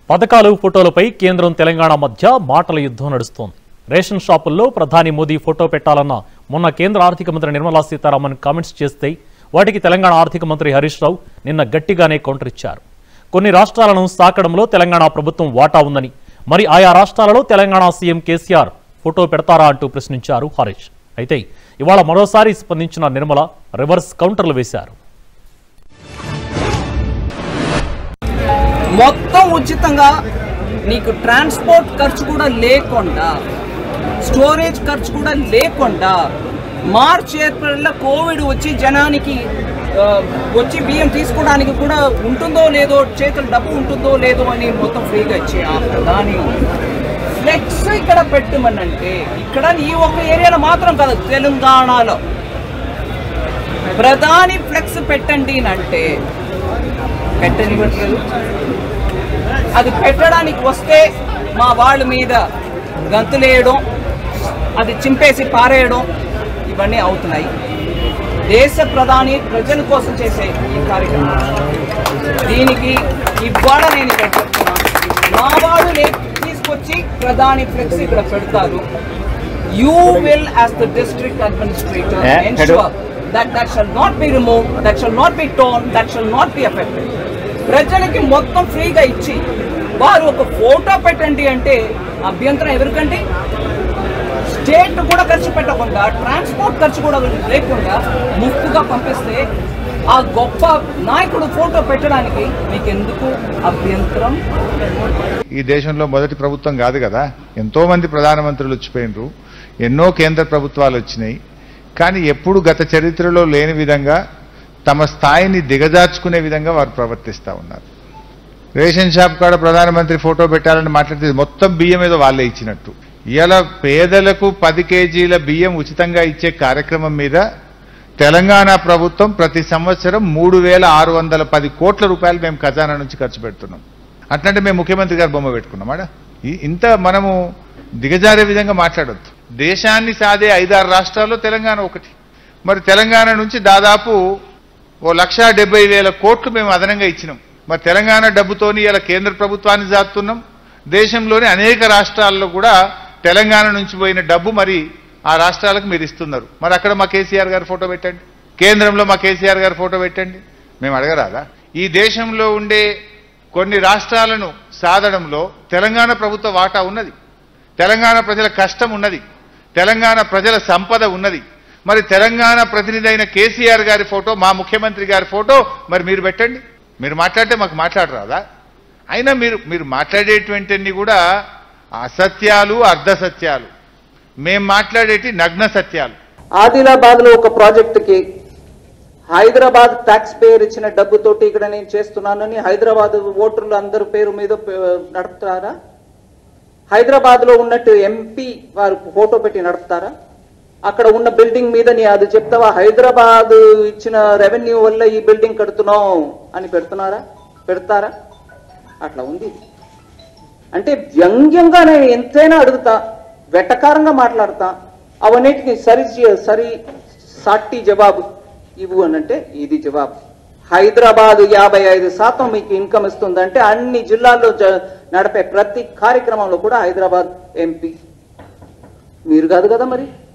పథకాలు ఫోటోలపై కేంద్రం తెలంగాణ మధ్య మాటల యుద్ధం నడుస్తోంది రేషన్ షాపుల్లో ప్రధాని మోదీ ఫోటో పెట్టాలన్న మొన్న కేంద్ర ఆర్థిక మంత్రి నిర్మలా సీతారామన్ కామెంట్స్ చేస్తే వాటికి తెలంగాణ ఆర్థిక మంత్రి హరీష్ రావు నిన్న గట్టిగానే కౌంటర్ ఇచ్చారు కొన్ని రాష్ట్రాలను సాకడంలో తెలంగాణ ప్రభుత్వం వాటా ఉందని మరి ఆయా రాష్ట్రాలలో తెలంగాణ సీఎం కేసీఆర్ ఫోటో పెడతారా అంటూ ప్రశ్నించారు హరీష్ అయితే ఇవాళ మరోసారి స్పందించిన నిర్మల రివర్స్ కౌంటర్లు వేశారు మొత్తం ఉచితంగా నీకు ట్రాన్స్పోర్ట్ ఖర్చు కూడా లేకుండా స్టోరేజ్ ఖర్చు కూడా లేకుండా మార్చ్ ఏప్రిల్లో కోవిడ్ వచ్చి జనానికి ఆ, వచ్చి బియ్యం తీసుకోవడానికి కూడా ఉంటుందో లేదో చేతులు డబ్బు ఉంటుందో లేదో అని మొత్తం ఫ్రీగా ఇచ్చే ఆ ప్రధాని ఫ్లెక్స్ ఇక్కడ పెట్టమనంటే ఇక్కడ ఈ ఒక్క ఏరియాలో మాత్రం కాదు తెలంగాణలో ప్రధాని ఫ్లెక్స్ పెట్టండి అంటే పెట్టనివ్వట్లేదు అది పెట్టడానికి వస్తే మా వాళ్ళ మీద గంతులేయడం అది చింపేసి పారేయడం ఇవన్నీ అవుతున్నాయి దేశ ప్రధాని ప్రజల కోసం చేసే ఈ కార్యక్రమం దీనికి ఇవాళ నేను ఇక్కడ చెప్తున్నా మా వాళ్ళు నే- తీసుకొచ్చి ప్రధాని ఫ్లెక్స్ ఇక్కడ పెడతారు you will as the district administrator Eh, ensure that that shall not be remove that shall not be torn that shall not be affected ప్రజలకి మొత్తం ఫ్రీగా ఇచ్చి వారు ఒక ఫోటో పెట్టండి అంటే అభ్యంతరం ఎవరికండి స్టేట్ కూడా ఖర్చు పెట్టకుండా ట్రాన్స్పోర్ట్ ఖర్చు కూడా లేకుండా ముక్కుగా పంపిస్తే ఆ గొప్ప నాయకుడు ఫోటో పెట్టడానికి మీకు ఎందుకు అభ్యంతరం ఈ దేశంలో మొదటి ప్రభుత్వం కాదు కదా ఎంతో మంది ప్రధానమంత్రులు వచ్చిపోయినరు ఎన్నో కేంద్ర ప్రభుత్వాలు వచ్చినాయి కానీ ఎప్పుడు గత చరిత్రలో లేని విధంగా తమ స్థాయిని దిగజార్చుకునే విధంగా వారు ప్రవర్తిస్తూ ఉన్నారు రేషన్ షాప్ కాడ ప్రధానమంత్రి ఫోటో పెట్టాలని మాట్లాడితే మొత్తం బియ్యం ఏదో వాళ్ళే ఇచ్చినట్టు ఇవాళ పేదలకు పది కేజీల బియ్యం ఉచితంగా ఇచ్చే కార్యక్రమం మీద తెలంగాణ ప్రభుత్వం ప్రతి సంవత్సరం మూడు వేల ఆరు వందల పది కోట్ల రూపాయలు మేము ఖజానా నుంచి ఖర్చు పెడుతున్నాం అట్లాంటి మేము ముఖ్యమంత్రి గారు బొమ్మ పెట్టుకున్నామాడా ఈ- ఇంత మనము దిగజారే విధంగా మాట్లాడొద్దు దేశాన్ని సాదే ఐదారు రాష్ట్రాల్లో తెలంగాణ ఒకటి మరి తెలంగాణ నుంచి దాదాపు ఓ లక్షా డెబ్బై వేల కోట్లు మేము అదనంగా ఇచ్చినాం మరి తెలంగాణ డబ్బుతోని ఇలా కేంద్ర ప్రభుత్వాన్ని జాతున్నాం దేశంలోని అనేక రాష్ట్రాల్లో కూడా తెలంగాణ నుంచి పోయిన డబ్బు మరి ఆ రాష్ట్రాలకు మీరు ఇస్తున్నారు మరి అక్కడ మా కేసీఆర్ గారి ఫోటో పెట్టండి కేంద్రంలో మా కేసీఆర్ గారి ఫోటో పెట్టండి మేము అడగరాదా ఈ దేశంలో ఉండే కొన్ని రాష్ట్రాలను సాధడంలో తెలంగాణ ప్రభుత్వ వాటా ఉన్నది తెలంగాణ ప్రజల కష్టం ఉన్నది తెలంగాణ ప్రజల సంపద ఉన్నది మరి తెలంగాణ ప్రతినిధి అయిన కేసీఆర్ గారి ఫోటో మా ముఖ్యమంత్రి గారి ఫోటో మరి మీరు పెట్టండి మీరు మాట్లాడితే మాకు మాట్లాడరాదా అయినా మీరు మీరు మాట్లాడేటువంటివన్నీ కూడా అసత్యాలు అర్ధసత్యాలు మేం మాట్లాడేటి నగ్న సత్యాలు ఆదిలాబాద్ లో ఒక ప్రాజెక్టుకి హైదరాబాద్ ట్యాక్స్ పేర్ ఇచ్చిన డబ్బుతోటి ఇక్కడ నేను చేస్తున్నానని హైదరాబాద్ ఓటర్లు అందరి పేరు మీద పే- నడుపుతారా హైదరాబాద్ లో ఉన్నట్టు ఎంపీ వారు ఫోటో పెట్టి నడుపుతారా అక్కడ ఉన్న బిల్డింగ్ మీద నీ అది చెప్తావా హైదరాబాద్ ఇచ్చిన రెవెన్యూ వల్ల ఈ బిల్డింగ్ కడుతున్నాం అని పెడుతున్నారా పెడతారా అట్లా ఉంది అంటే వ్యంగ్యంగా నేను ఎంతైనా అడుగుతా వెటకారంగా మాట్లాడతా అవన్నిటిని సరి చే- సరి సాటి జవాబు ఇవ్వు అనంటే ఇది జవాబు హైదరాబాద్ యాభై ఐదు శాతం మీకు ఇన్కమ్ ఇస్తుందంటే అన్ని జిల్లాల్లో జ- నడిపే ప్రతి కార్యక్రమంలో కూడా హైదరాబాద్ ఎంపీ మీరు కాదు కదా మరి